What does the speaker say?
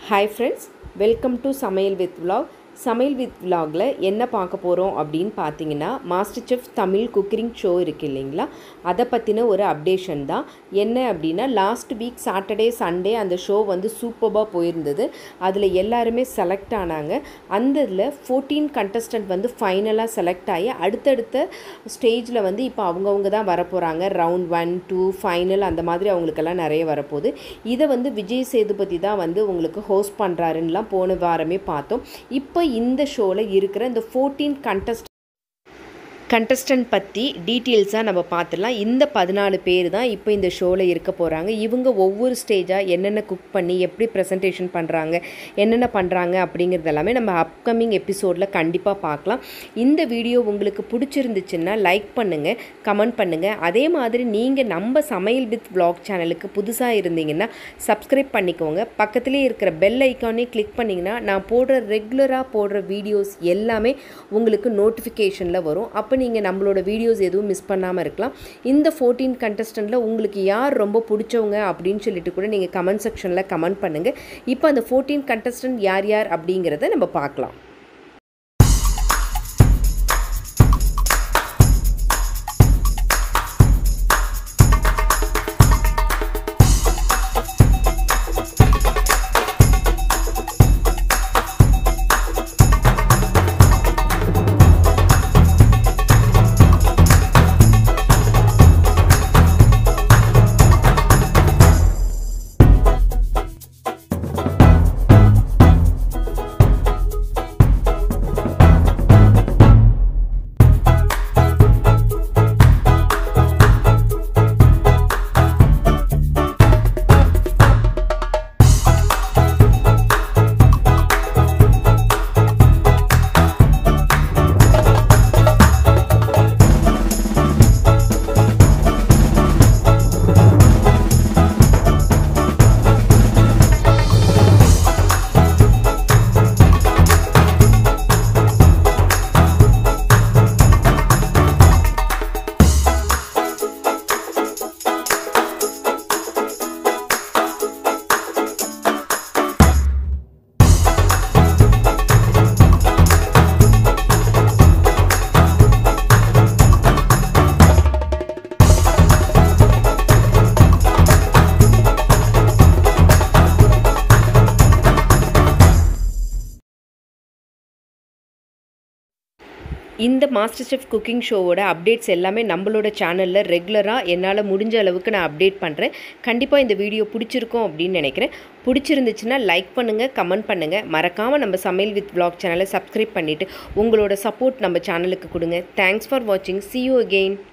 hi friends welcome to சமையல் with vlog சமையல் with vlogல என்ன பார்க்க போகிறோம் அப்படின்னு பார்த்தீங்கன்னா master chef Tamil cooking show இருக்கு இல்லைங்களா அதை பற்றின ஒரு அப்டேஷன் தான் என்ன அப்படின்னா லாஸ்ட் வீக் சாட்டர்டே சண்டே அந்த ஷோ வந்து சூப்பராக போயிருந்தது அதில் எல்லாருமே செலக்ட் ஆனாங்க அந்த இதில் ஃபோர்டீன் கண்டஸ்டன்ட் வந்து ஃபைனலாக செலக்ட் ஆகி அடுத்தடுத்த ஸ்டேஜில் வந்து இப்போ அவங்கவுங்க தான் வரப்போகிறாங்க ரவுண்ட் ஒன் டூ ஃபைனல் அந்த மாதிரி அவங்களுக்கெல்லாம் நிறைய வரப்போகுது இதை வந்து விஜய் சேதுபதி தான் வந்து உங்களுக்கு ஹோஸ்ட் பண்ணுறாருன்னெலாம் போன வாரமே பார்த்தோம் இப்போ இந்த ஷோவில் இருக்கிற இந்த ஃபோர்டீன் கண்டஸ்ட் கண்டஸ்டன்ட் பற்றி டீட்டெயில்ஸாக நம்ம பார்த்துடலாம் இந்த பதினாலு பேர் தான் இப்போ இந்த ஷோவில் இருக்க போகிறாங்க இவங்க ஒவ்வொரு ஸ்டேஜாக என்னென்ன குக் பண்ணி எப்படி ப்ரெசன்டேஷன் பண்ணுறாங்க என்னென்ன பண்ணுறாங்க அப்படிங்கிறது எல்லாமே நம்ம அப்கமிங் எபிசோடில் கண்டிப்பாக பார்க்கலாம் இந்த வீடியோ உங்களுக்கு பிடிச்சிருந்துச்சுன்னா லைக் பண்ணுங்கள் கமெண்ட் பண்ணுங்கள் அதே மாதிரி நீங்கள் நம்ம சமையல் வித் vlog சேனலுக்கு புதுசாக இருந்தீங்கன்னா சப்ஸ்கிரைப் பண்ணிக்கோங்க பக்கத்துலேயே இருக்கிற பெல் ஐக்கானே கிளிக் பண்ணிங்கன்னா நான் போடுற ரெகுலராக போடுற வீடியோஸ் எல்லாமே உங்களுக்கு நோட்டிஃபிகேஷனில் வரும் அப்போ நீங்கள் நம்மளோட வீடியோஸ் எதுவும் மிஸ் பண்ணாமல் இருக்கலாம் இந்த ஃபோர்டீன் கண்டஸ்டண்ட்டில் உங்களுக்கு யார் ரொம்ப பிடிச்சவங்க அப்படின்னு சொல்லிட்டு கூட நீங்கள் கமெண்ட் செக்ஷனில் கமெண்ட் பண்ணுங்கள் இப்போ அந்த ஃபோர்டீன் கண்டஸ்டன்ட் யார் யார் அப்படிங்கிறத நம்ம பார்க்கலாம் இந்த மாஸ்டர் செஃப் குக்கிங் ஷோவோட அப்டேட்ஸ் எல்லாமே நம்மளோட சேனலில் ரெகுலராக என்னால் முடிஞ்ச அளவுக்கு நான் அப்டேட் பண்ணுறேன் கண்டிப்பாக இந்த வீடியோ பிடிச்சிருக்கும் அப்படின்னு நினைக்கிறேன் பிடிச்சிருந்துச்சுன்னா லைக் பண்ணுங்கள் கமெண்ட் பண்ணுங்கள் மறக்காமல் நம்ம சமையல் வித் vlog சேனலை சப்ஸ்கிரைப் பண்ணிவிட்டு உங்களோட சப்போர்ட் நம்ம சேனலுக்கு கொடுங்க தேங்க்ஸ் ஃபார் வாட்சிங் see you again